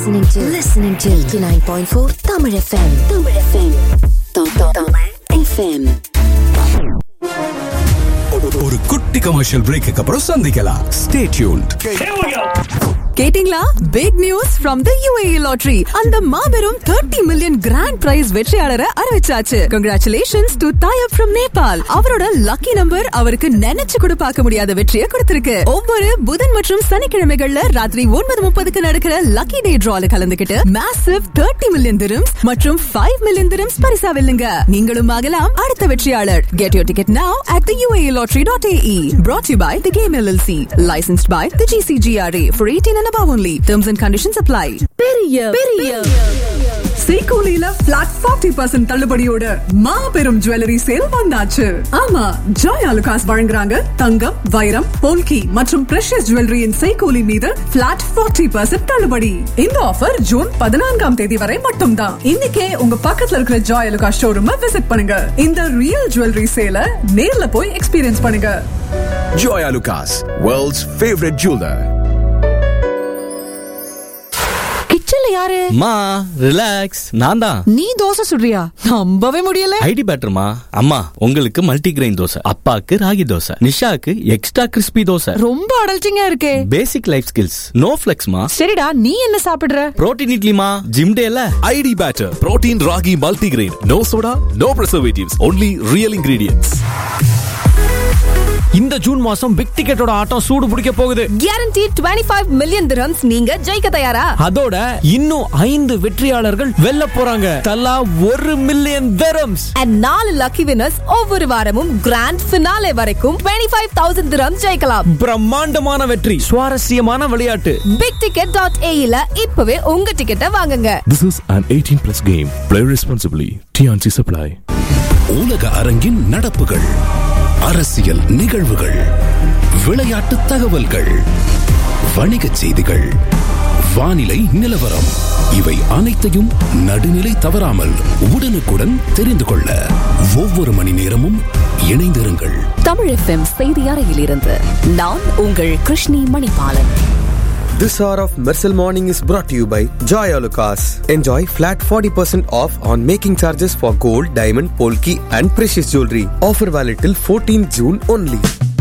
listening to listening to 89.4 Tamil FM. Tamil FM. Tam- tam- Tamil FM. ஒரு குட்டி commercial break அப்புறம் சந்திக்கலாம் stay tuned கேட்டிங்களா big news from the UAE lottery அந்த மாபெரும் 30 million grand prize வெற்றியாளரை அறிவிச்சாச்சு கங்க்ராச்சுலேஷன்ஸ் டு தாயப் ஃப்ரம் நேபாள் அவரோட லக்கி நம்பர் அவருக்கு நினைச்சு கூட பார்க்க முடியாத வெற்றியை கொடுத்திருக்கு ஒவ்வொரு புதன் மற்றும் சனிக்கிழமைகள்ல ராத்திரி ஒன்பது முப்பதுக்கு நடக்கிற லக்கி டே டிரால கலந்துகிட்டு மேசிவ் 30 மில்லியன் திரம்ஸ் மற்றும் 5 மில்லியன் திரம்ஸ் பரிசா வெல்லுங்க நீங்களும் ஆகலாம் அடுத்த வெற்றியாளர் get your ticket now at the UAELottery.ae brought to you by the Game LLC licensed by the GCGRA for 18 and above only terms and conditions apply பெரிய பெரிய செய்கூலியில flat forty percent தள்ளுபடியோட மாபெரும் ஜுவல்லரி சேல் வந்தாச்சு ஆமா Joy Alukkas வழங்குறாங்க தங்கம் வைரம் போல்கி மற்றும் பிரஷஸ் ஜுவல்லரியின் செய்கூலி மீது பிளாட் ஃபார்ட்டி பர்சன்ட் தள்ளுபடி இந்த ஆஃபர் ஜூன் பதினான்காம் தேதி வரை மட்டும்தான் இன்னைக்கே உங்க பக்கத்துல இருக்கிற ஜாய் அலுகாஸ் ஷோரூம் விசிட் பண்ணுங்க இந்த ரியல் ஜுவல்லரி சேல நேர்ல போய் எக்ஸ்பீரியன்ஸ் பண்ணுங்க Joya Lucas, world's favorite jeweler. கிச்சன்ல யாரு மா ரிலாக்ஸ் நான் தான் நீ தோசை சுடுறியா நம்பவே முடியல ஐடி பேட்டர்மா அம்மா உங்களுக்கு மல்டி கிரெயின் தோசை அப்பாக்கு ராகி தோசை நிஷாக்கு எக்ஸ்ட்ரா கிறிஸ்பி தோசை ரொம்ப அடல்ச்சிங்கா இருக்கே பேசிக் லைஃப் ஸ்கில்ஸ் நோ ஃபிளெக்ஸ்மா சரிடா நீ என்ன சாப்பிடுற புரோட்டீன் இட்லிமா ஜிம் டேல ID Batter, Protein Ragi Multigrain. No soda, no preservatives, only real ingredients. இந்த ஜூன் மாசம் பிக் டிக்கெட்டோட ஆட்டம் சூடு பிடிக்க போகுது கேரண்டி 25 மில்லியன் திரம்ஸ் நீங்க ஜெயிக்க தயாரா அதோட இன்னும் ஐந்து வெற்றியாளர்கள் வெல்ல போறாங்க தலா ஒரு மில்லியன் தரம்ஸ் அண்ட் நாலு லக்கி வினர்ஸ் ஒவ்வொரு வாரமும் கிராண்ட் ஃபினாலே வரைக்கும் 25000 தௌசண்ட் திரம்ஸ் ஜெயிக்கலாம் பிரம்மாண்டமான வெற்றி சுவாரஸ்யமான விளையாட்டு பிக் டிக்கெட் டாட் ஏஇல இப்பவே உங்க டிக்கெட்டை வாங்குங்க This is an 18 plus game. Play responsibly. TNC Supply. உலக அரங்கின் நடப்புகள் அரசியல் நிகழ்வுகள் விளையாட்டு தகவல்கள் வணிகச் செய்திகள் வானிலை நிலவரம் இவை அனைத்தையும் நடுநிலை தவறாமல் உடனுக்குடன் தெரிந்து கொள்ள ஒவ்வொரு மணி நேரமும் இணைந்திருங்கள் தமிழ் FM செய்தி அறையிலிருந்து நான் உங்கள் Krishni Manibalan This hour of Mersal Morning is brought to you by Joy Alucas. Enjoy flat 40% off on making charges for gold, diamond, polki and precious jewelry. Offer valid till 14 June only.